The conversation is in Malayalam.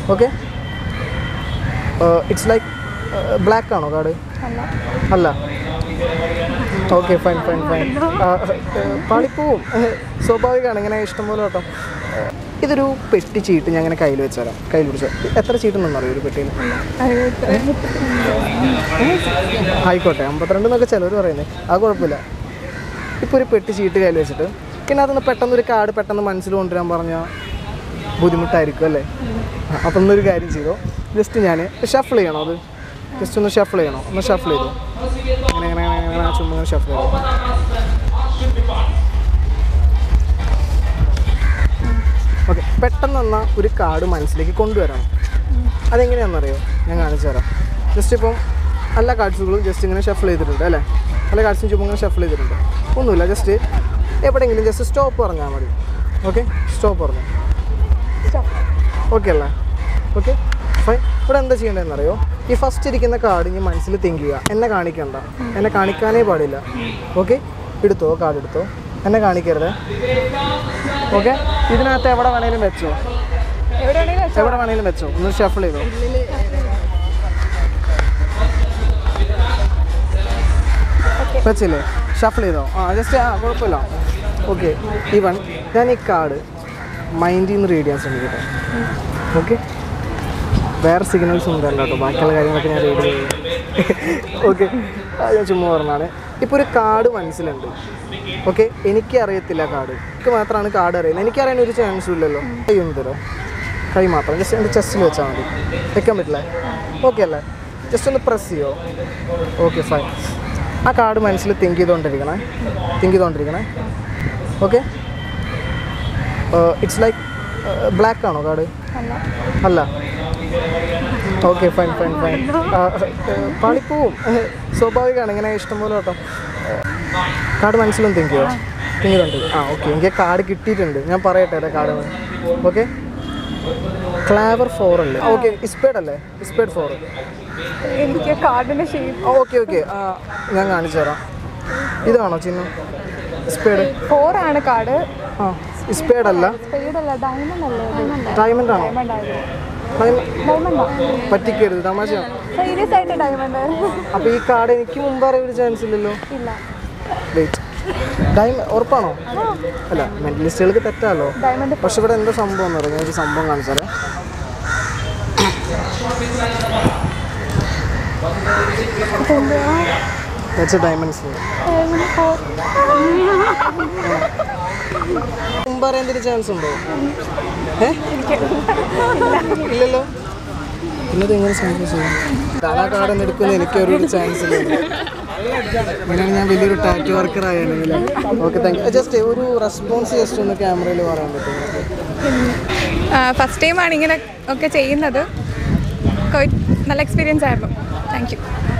ഓക്കെ ഇറ്റ്സ് ലൈക്ക് ബ്ലാക്ക് ആണോ കാർഡ് അല്ല ഓക്കെ ഫൈൻ ഫൈൻ ഫൈൻ പാളിപ്പോവും സ്വാഭാവികമാണ് ഇങ്ങനെ ഇഷ്ടംപോലെ കേട്ടോ ഇതൊരു പെട്ടി ചീട്ട് ഞാൻ ഇങ്ങനെ കയ്യിൽ വെച്ച് തരാം കയ്യിൽ പിടിച്ചോ എത്ര ചീട്ടുണ്ടെന്ന് അറിയോ ഒരു പെട്ടിയിൽ ആയിക്കോട്ടെ അമ്പത്തിരണ്ട് എന്നൊക്കെ ചിലർ പറയുന്നത് അത് കുഴപ്പമില്ല ഇപ്പോൾ ഒരു പെട്ടി ചീട്ട് കയ്യിൽ വെച്ചിട്ട് പിന്നെ അതൊന്ന് പെട്ടെന്ന് ഒരു കാർഡ് പെട്ടെന്ന് മനസ്സിൽ കൊണ്ടുവരാൻ പറഞ്ഞാൽ ബുദ്ധിമുട്ടായിരിക്കും അല്ലേ അപ്പം ഒന്നൊരു കാര്യം ചെയ്തോ ജസ്റ്റ് ഞാൻ ഷഫിൾ ചെയ്യണോ അത് ജസ്റ്റ് ഒന്ന് ഷഫിൾ ചെയ്യണോ ഒന്ന് ഷഫിൾ ചെയ്തോ അങ്ങനെ അങ്ങനെ അങ്ങനെ അങ്ങനെ ചുമ്മാ ഷഫിൾ ചെയ്തോ ഓക്കെ പെട്ടെന്ന് എന്നാൽ ഒരു കാർഡ് മനസ്സിലേക്ക് കൊണ്ടുവരണം അതെങ്ങനെയാണെന്നറിയോ ഞാൻ കാണിച്ചു തരാം ജസ്റ്റ് ഇപ്പം എല്ലാ കാർഡ്സുകളും ജസ്റ്റ് ഇങ്ങനെ ഷഫിൾ ചെയ്തിട്ടുണ്ട് അല്ലേ എല്ലാ കാർഡ്സും ചുമ്മാ ഇങ്ങനെ ഷഫിൾ ചെയ്തിട്ടുണ്ട് ഒന്നുമില്ല ജസ്റ്റ് എവിടെയെങ്കിലും ജസ്റ്റ് സ്റ്റോപ്പ് പറഞ്ഞാൽ മതി ഓക്കെ സ്റ്റോപ്പ് പറഞ്ഞു ഓക്കെ അല്ലേ ഓക്കെ ഫൈൻ ഇവിടെ എന്താ ചെയ്യേണ്ടതെന്ന് അറിയോ ഈ ഫസ്റ്റ് ഇരിക്കുന്ന കാർഡ് ഇനി മനസ്സിൽ തിങ്ക് ചെയ്യുക എന്നെ കാണിക്കണ്ട എന്നെ കാണിക്കാനേ പാടില്ല ഓക്കെ എടുത്തോ കാർഡ് എടുത്തോ എന്നെ കാണിക്കരുത് ഓക്കെ ഇതിനകത്ത് എവിടെ വേണേലും വെച്ചോ എവിടെയാണെങ്കിലും എവിടെ വേണേലും വെച്ചോ ഒന്ന് ഷഫിൾ ചെയ്തോ വെച്ചില്ലേ ഷഫിൾ ചെയ്തോ ആ ജസ്റ്റ് ആ കുഴപ്പമില്ല ഓക്കെ ഈവൺ ഞാൻ ഈ കാർഡ് മൈൻഡിൽ നിന്ന് റീഡ് ചെയ്യാൻ ശ്രമിക്കട്ടെ ഓക്കെ വേറെ സിഗ്നൽസ് ഒന്നും തരണ്ട കേട്ടോ ബാക്കിയുള്ള കാര്യങ്ങളൊക്കെ ഞാൻ റീഡ് ചെയ്യും ഓക്കെ ഞാൻ ചുമ്മാ പറഞ്ഞാണ് ഇപ്പോൾ ഒരു കാർഡ് മനസ്സിലുണ്ട് ഓക്കെ എനിക്ക് അറിയത്തില്ല കാർഡ് എനിക്ക് മാത്രമാണ് കാർഡ് അറിയുന്നത് എനിക്കറിയാൻ ഒരു ചാൻസും ഇല്ലല്ലോ കൈ ഒന്ന് തരോ കൈ മാത്രം ജസ്റ്റ് എൻ്റെ ചെസ്റ്റിൽ വെച്ചാൽ മതി വെക്കാൻ പറ്റില്ലേ ഓക്കെ അല്ലേ ജസ്റ്റ് ഒന്ന് പ്രസ് ചെയ്യോ ഓക്കെ ഫൈൻ ആ കാർഡ് മനസ്സിൽ തിങ്ക് ചെയ്തുകൊണ്ടിരിക്കണേ തിങ്ക് ചെയ്തുകൊണ്ടിരിക്കണേ ഓക്കെ ഇറ്റ്സ് ലൈക്ക് ബ്ലാക്ക് ആണോ കാർഡ് അല്ല ഓക്കെ ഫൈൻ ഫൈൻ ഫൈൻ പാളിപ്പോവും സ്വാഭാവികമാണ് ഇങ്ങനെ ഇഷ്ടംപോലെ കേട്ടോ കാർഡ് മനസ്സിലൊന്ന് തിങ്ക് ചെയ്യോ തിങ്ക് ചെയ്തോണ്ട് ആ ഓക്കെ എനിക്ക് കാർഡ് കിട്ടിയിട്ടുണ്ട് ഞാൻ പറയട്ടെ അതെ കാർഡ് ഓക്കെ ക്ലാവർ ഫോർ അല്ലേ ഓക്കെ ഇസ്പേഡ് അല്ലേ ഇസ്പേഡ് ഫോർ എനിക്ക് കാർഡിന്റെ ഷേപ്പ് ഓക്കെ ഓക്കെ ഞാൻ കാണിച്ചു തരാം ഇതാണോ ചിഹ്നം സ്പേഡ് ഫോർ ആണ് കാർഡ് ആ സ്പേഡ് അല്ല സ്പെയ്ഡ് അല്ല ഡയമണ്ട് അല്ലേ ഡയമണ്ട് ആണോ ഡയമണ്ട് ആയിരുന്നു ഡയമണ്ട് ഡയമണ്ടാ പറ്റിക്കരുത് തമാശയാണ് സീരിയസ് ആയിട്ട് ഡയമണ്ട് അപ്പോൾ ഈ കാർഡ് എനിക്ക് മുമ്പ് അറിയാൻ ഒരു ചാൻസ് ഇല്ലല്ലോ ഇല്ല വെയിറ്റ് ഡയമണ്ട് ഉറപ്പാണോ അല്ല മെന്റലിസ്റ്റുകൾക്ക് തെറ്റാലോ ഡയമണ്ട് പക്ഷെ ഇവിടെ എന്താ സംഭവം എന്ന് പറഞ്ഞാൽ ഒരു സംഭവം കാണിച്ചാലേ വെച്ച ഡയമണ്ട്സ് മുമ്പ് അറിയാൻ എന്തെങ്കിലും ചാൻസ് ഉണ്ടോ ഏ ഇല്ലല്ലോ പിന്നെ എങ്ങനെ സംഭവിച്ചത് ആ കാർഡ് ഒന്ന് എടുക്കുന്ന എനിക്ക് ഒരു ചാൻസ് ഇല്ല അങ്ങനെയാണ് ഞാൻ വലിയൊരു ടാറ്റു വർക്കർ ആയാണെങ്കിൽ ഓക്കെ താങ്ക് യു ജസ്റ്റ് ഒരു റെസ്പോൺസ് ജസ്റ്റ് ഒന്ന് ക്യാമറയിൽ പറയാൻ പറ്റുമോ ഫസ്റ്റ് ടൈമാണ് ഇങ്ങനെ ഒക്കെ ചെയ്യുന്നത് കൊയ്- നല്ല എക്സ്പീരിയൻസ് ആയിരുന്നു താങ്ക് യു